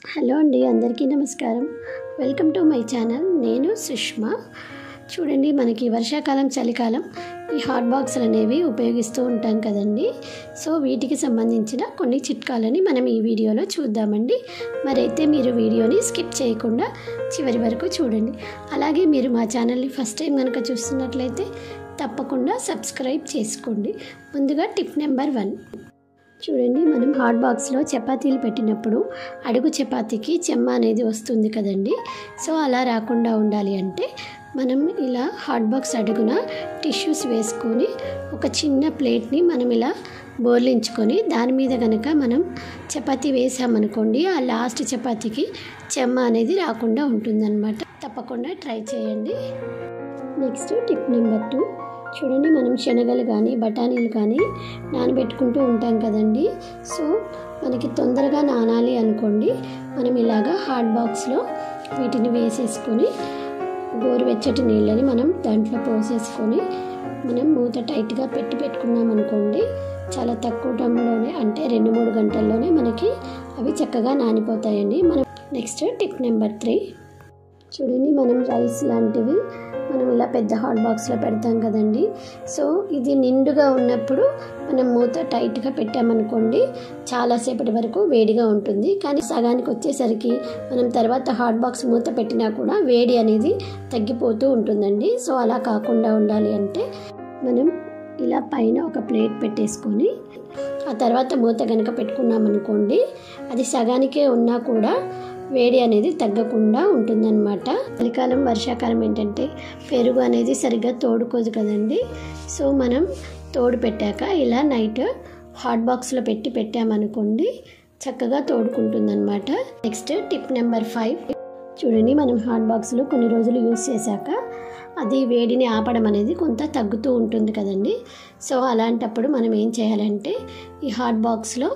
hello అండి అందరికీ నమస్కారం వెల్కమ్ టు మై ఛానల్ నేను సుష్మా చూడండి మనకి వర్షాకాలం చలికాలం ఈ హాట్ బాక్సులు అనేవి ఉపయోగిస్తూ ఉంటాం కదండి సో వీటికి సంబంధించిన కొన్ని చిట్కాలని మనం ఈ వీడియోలో చూద్దామండి మరైతే మీరు వీడియోని స్కిప్ చేయకుండా చివరి వరకు చూడండి అలాగే మీరు మా ఛానల్ని ఫస్ట్ టైం కనుక చూస్తున్నట్లయితే తప్పకుండా సబ్స్క్రైబ్ చేసుకోండి ముందుగా టిప్ నెంబర్ వన్ చూడండి మనం హాట్ బాక్స్లో చపాతీలు పెట్టినప్పుడు అడుగు చపాతీకి చెమ్మ అనేది వస్తుంది కదండి సో అలా రాకుండా ఉండాలి అంటే మనం ఇలా హాట్ బాక్స్ అడుగున టిష్యూస్ వేసుకొని ఒక చిన్న ప్లేట్ని మనం ఇలా బోర్లించుకొని దాని మీద కనుక మనం చపాతీ వేసామనుకోండి ఆ లాస్ట్ చపాతీకి చెమ్మ అనేది రాకుండా ఉంటుందన్నమాట తప్పకుండా ట్రై చేయండి నెక్స్ట్ టిప్ నెంబర్ టూ చూడండి మనం శనగలు కానీ బఠానీలు కానీ నానబెట్టుకుంటూ ఉంటాం కదండి సో మనకి తొందరగా నానాలి అనుకోండి మనం ఇలాగా హాట్ బాక్స్లో వీటిని వేసేసుకొని గోరువెచ్చటి నీళ్ళని మనం దాంట్లో పోసేసుకొని మనం మూత టైట్గా పెట్టి పెట్టుకున్నాం అనుకోండి చాలా తక్కువ టైంలోనే అంటే రెండు మూడు గంటల్లోనే మనకి అవి చక్కగా నానిపోతాయండి మనం నెక్స్ట్ టిప్ నెంబర్ త్రీ చూడండి మనం రైస్ లాంటివి మనం ఇలా పెద్ద హాట్ బాక్స్లో పెడతాం కదండి సో ఇది నిండుగా ఉన్నప్పుడు మనం మూత టైట్గా పెట్టామనుకోండి చాలాసేపటి వరకు వేడిగా ఉంటుంది కానీ సగానికి వచ్చేసరికి మనం తర్వాత హాట్ బాక్స్ మూత పెట్టినా కూడా వేడి అనేది తగ్గిపోతూ ఉంటుందండి సో అలా కాకుండా ఉండాలి అంటే మనం ఇలా పైన ఒక ప్లేట్ పెట్టేసుకొని ఆ తర్వాత మూత కనుక పెట్టుకున్నాం అనుకోండి అది సగానికే ఉన్నా కూడా వేడి అనేది తగ్గకుండా ఉంటుందన్నమాట చలికాలం వర్షాకాలం ఏంటంటే పెరుగు అనేది సరిగ్గా తోడుకోదు కదండి సో మనం తోడు పెట్టాక ఇలా నైట్ హాట్ బాక్స్లో పెట్టి పెట్టామనుకోండి చక్కగా తోడుకుంటుందన్నమాట నెక్స్ట్ టిప్ నెంబర్ ఫైవ్ చూడండి మనం హాట్ బాక్స్లో కొన్ని రోజులు యూస్ చేశాక అది వేడిని ఆపడం అనేది కొంత తగ్గుతూ ఉంటుంది కదండి సో అలాంటప్పుడు మనం ఏం చేయాలంటే ఈ హాట్ బాక్స్లో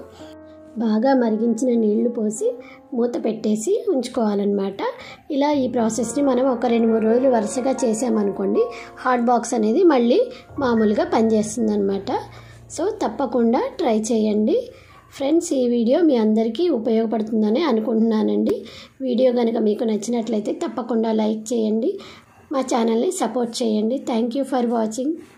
బాగా మరిగించిన నీళ్లు పోసి మూత పెట్టేసి ఉంచుకోవాలన్నమాట ఇలా ఈ ప్రాసెస్ని మనం ఒక రెండు మూడు రోజులు వరుసగా చేసామనుకోండి హాట్ బాక్స్ అనేది మళ్ళీ మామూలుగా పనిచేస్తుంది అనమాట సో తప్పకుండా ట్రై చేయండి ఫ్రెండ్స్ ఈ వీడియో మీ అందరికీ ఉపయోగపడుతుందని అనుకుంటున్నానండి వీడియో కనుక మీకు నచ్చినట్లయితే తప్పకుండా లైక్ చేయండి మా ఛానల్ని సపోర్ట్ చేయండి థ్యాంక్ యూ ఫర్ వాచింగ్